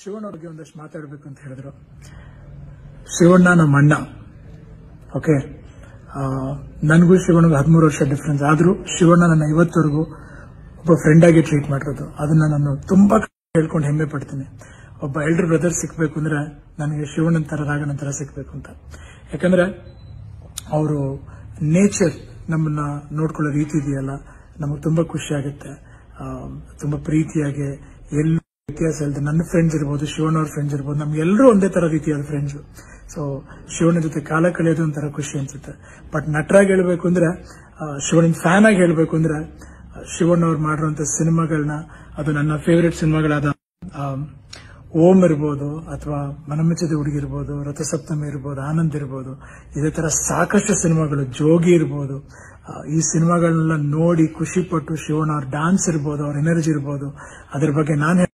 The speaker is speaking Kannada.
ಶಿವಣ್ಣ ಬಗ್ಗೆ ಒಂದಷ್ಟು ಮಾತಾಡಬೇಕು ಅಂತ ಹೇಳಿದ್ರು ಶಿವಣ್ಣ ನಮ್ಮ ಅಣ್ಣ ಓಕೆ ನನಗೂ ಶಿವಣ್ಣಗೆ ಹದಿಮೂರು ವರ್ಷ ಡಿಫ್ರೆನ್ಸ್ ಆದರೂ ಶಿವಣ್ಣ ನನ್ನ ಇವತ್ತವರೆಗೂ ಒಬ್ಬ ಫ್ರೆಂಡ್ ಆಗಿ ಟ್ರೀಟ್ ಮಾಡಿರೋದು ಅದನ್ನ ನಾನು ತುಂಬಾ ಹೇಳ್ಕೊಂಡು ಹೆಮ್ಮೆ ಪಡ್ತೀನಿ ಒಬ್ಬ ಎಲ್ಡರ್ ಬ್ರದರ್ ಸಿಕ್ಬೇಕು ಅಂದ್ರೆ ನನಗೆ ಶಿವಣ್ಣನ ತರ ರಾಗನ ತರ ಸಿಕ್ಬೇಕು ಅಂತ ಯಾಕಂದ್ರೆ ಅವರು ನೇಚರ್ ನಮ್ಮನ್ನ ನೋಡ್ಕೊಳ್ಳೋ ರೀತಿ ಇದೆಯಲ್ಲ ನಮಗೆ ತುಂಬಾ ಖುಷಿ ಆಗುತ್ತೆ ಆ, ತುಂಬಾ ಪ್ರೀತಿಯಾಗಿ ಎಲ್ಲ ವ್ಯತ್ಯಾಸ ಇಲ್ಲದೆ ನನ್ನ ಫ್ರೆಂಡ್ಸ್ ಇರ್ಬೋದು ಶಿವಣ್ಣ ಅವ್ರ ಫ್ರೆಂಡ್ಸ್ ಇರ್ಬೋದು ನಮ್ಗೆಲ್ಲರೂ ಒಂದೇ ತರ ರೀತಿಯಾದ ಫ್ರೆಂಡ್ಸ್ ಸೊ ಶಿವಣ್ಣ ಜೊತೆ ಕಾಲ ಕಳೆಯೋದು ಒಂಥರ ಖುಷಿ ಅನ್ಸುತ್ತೆ ಬಟ್ ನಟರಾಗಿ ಹೇಳ್ಬೇಕು ಅಂದ್ರೆ ಆ, ಶಿವಣ್ಣನ ಫ್ಯಾನ್ ಆಗಿ ಹೇಳ್ಬೇಕು ಅಂದ್ರೆ ಆ, ಶಿವಣ್ಣ ಅವ್ರು ಮಾಡಿರುವಂತ ಸಿನಿಮಾಗಳನ್ನ ಅದು ನನ್ನ ಫೇವರೇಟ್ ಸಿನಿಮಾಗಳಾದ ಆ, ಓಂ ಇರ್ಬೋದು ಅಥವಾ ಮನಮೆಚ್ಚದ ಹುಡುಗಿ ಇರ್ಬೋದು ರಥಸಪ್ತಮಿ ಇರ್ಬೋದು ಆನಂದ್ ಇರ್ಬೋದು ಇದೇ ತರ ಸಾಕಷ್ಟು ಸಿನಿಮಾಗಳು ಜೋಗಿ ಇರ್ಬೋದು ಆ, ಈ ಸಿನಿಮಾಗಳನ್ನೆಲ್ಲ ನೋಡಿ ಖುಷಿ ಪಟ್ಟು ಶಿವಣ್ಣ ಅವ್ರ ಡಾನ್ಸ್ ಇರ್ಬೋದು ಅವ್ರ ಎನರ್ಜಿ ಇರ್ಬೋದು ಅದ್ರ ಬಗ್ಗೆ ನಾನು